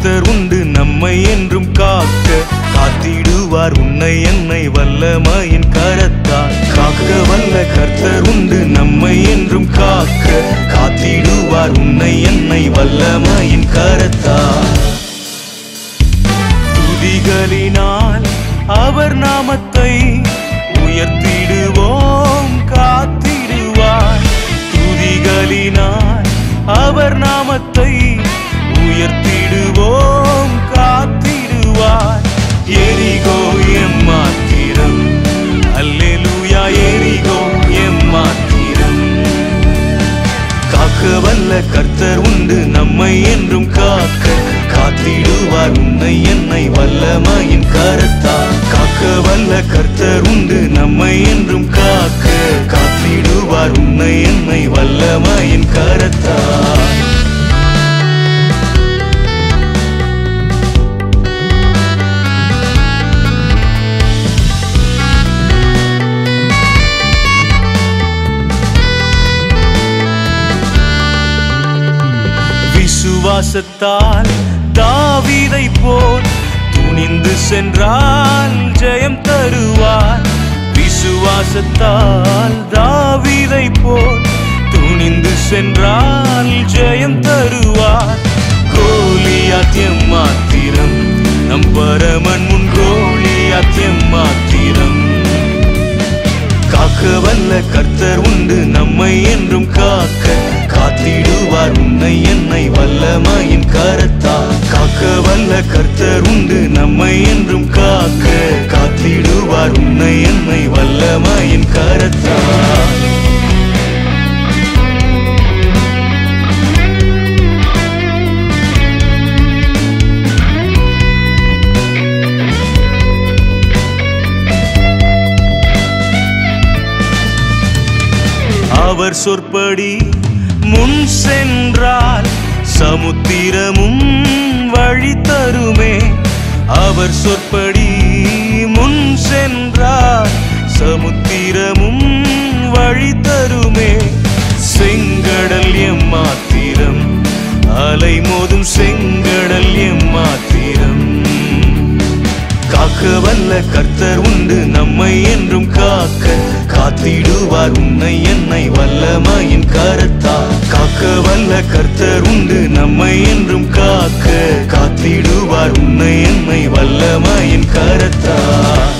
கர்த்தர் உண்டு நம்மை என்றும் காக்க காத்திடுவார் உன்னை என்னை வல்லமையின் கரத்தால் காக்க வல்ல கர்த்தர் உண்டு நம்மை என்றும் காக்க காத்திடுவார் உன்னை என்னை வல்லமையின் கரத்தால் துதிகளினால் அவர் நாமத்தை உயர்த்திடுவோம் காத்திடுவார் துதிகளினால் அவர் நாமத்தை உயர்த்திடுவோம் காத்திடுவார் எரிகோ எம்மாத்திரம் அல்லேலூயா எரிகோ எம்மாத்திரம் காக்க வல்ல கர்த்தர் உண்டு நம்மை என்றும் காக்க காத்திடுவார் உன்னை என்னை வல்லமையின் கரத்தால் காக்க வல்ல கர்த்தர் உண்டு நம்மை என்றும் காக்க காத்திடுவார் உன்னை என்னை வல்லமையின் கரத்தால் விசுவாசத்தால் தாவீதை போல் துணிந்து சென்றால் ஜெயம் தருவார் விசுவாசத்தால் தாவீதை போல் துணிந்து சென்றால் ஜெயம் தருவார் கோலியாத்தியம் மாத்திரம் நம் பரமன் முன் கோலியாத்தியம் மாத்திரம் காக்க வல்ல கர்த்தர் உண்டு நம்மை என்றும் காக்க காத்திடுவார் உன்னை என்னை வல்லமையின் கரத்தால் காக்க வல்ல கர்த்தர் உண்டு நம்மை என்றும் காக்க காத்திடுவார் உன்னை என்னை வல்லமையின் கரத்தால் அவர் சொற்படி முன் சென்றால் சமுத்திரமும் வழி தருமே அவர் சொற்படி முன் சென்றால் சமுத்திரமும் வழி தருமே செங்கடல் எம்மாத்திரம் அலை மோதும் செங்கடல் எம்மாத்திரம் காக்க வல்ல கர்த்தர் உண்டு நம்மை என்றும் காக்க காத்திடுவார் உன்னை என்னை வல்லமையின் கரத்தால் காக்க வல்ல கர்த்தர் உண்டு நம்மை என்றும் காக்க காத்திடுவார் உன்னை என்னை வல்லமையின் கரத்தால்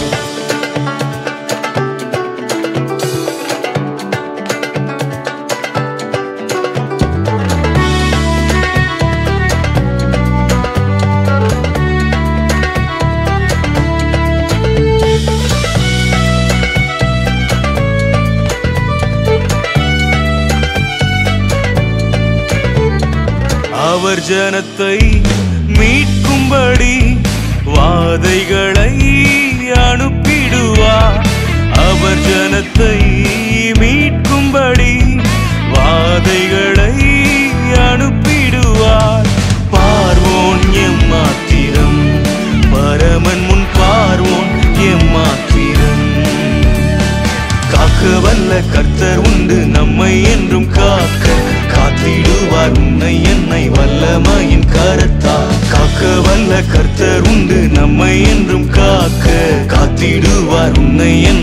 அவர் ஜனத்தை மீட்கும்படி வாதைகளை அனுப்பிடுவார் அவர் ஜனத்தை மீட்கும்படி வாதைகளை அனுப்பிடுவார் பார்வோன் எம்மாத்திரம் பரமன் முன் பார்வோன் எம்மாத்திரம் காக்க வல்ல கர்த்தர் உண்டு நம்மை என்றும் காக்க காத்திடுவார் உன்னை என்னை வல்லமையின் கரத்தால் காக்க வல்ல கர்த்தர் உண்டு நம்மை என்றும் காக்க காத்திடுவார் உன்னை என்னை